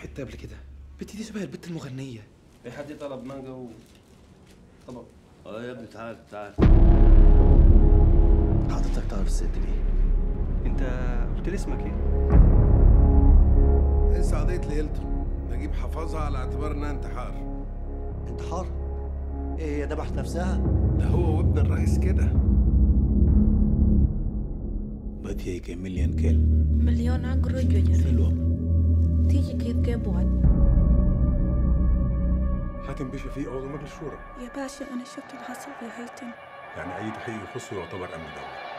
شفتها قبل كده البت دي شبه البت المغنيه في حد طلب مانجا و طبق اه يا ابني تعال تعال حضرتك تعرف الست دي انت قلت لي اسمك ايه؟ انسى قضية ليلته نجيب حفظها على اعتبار انها انتحار انتحار ايه هي ذبحت نفسها ده هو وابن الرئيس كده بدي هيك مليون كلمة مليون عقرب جوجر حلوة تيجي كيف كيبوات حاتم باشا فيه عضو مجلس الشورى يا باشا أنا شفت اللي حصل في هيتم يعني اي تحقيق يخصه يعتبر امن دوله